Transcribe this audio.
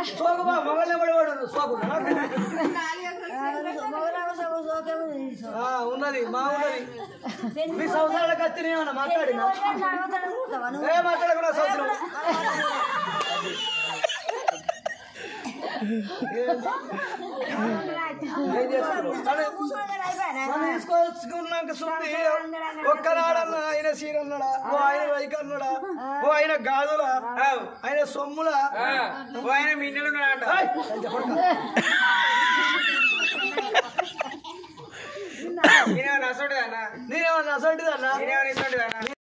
సోకు బా మొగలే పడివాడు సోకు ఆ, ఉన్నది మా ఉన్నది మీ సంవత్సరాలకు వచ్చినాయమన్నా మాట్లాడినా ఏ మాట్లాడకుండా సంవత్సరం ఏం చేస్తున్నారు? అదే, మనం తీసుకొచ్చుకున్నాక సుంది ఒక్కనాడన్నా ఆయన సీర అన్నాడా ఓ ఆయన వైక్ అన్నాడా ఓ ఆయన గాజులా ఆయన సొమ్ములా ఓ ఆయన మిన్నెలు ఉన్నాడంట ఏయ్, కొంచెం పడుకో. నేనేమన్నా అసోంటిదన్నా నేనేమన్నా అసంటిదన్నా నేనేమన్నా ఇసోంటిదన్నా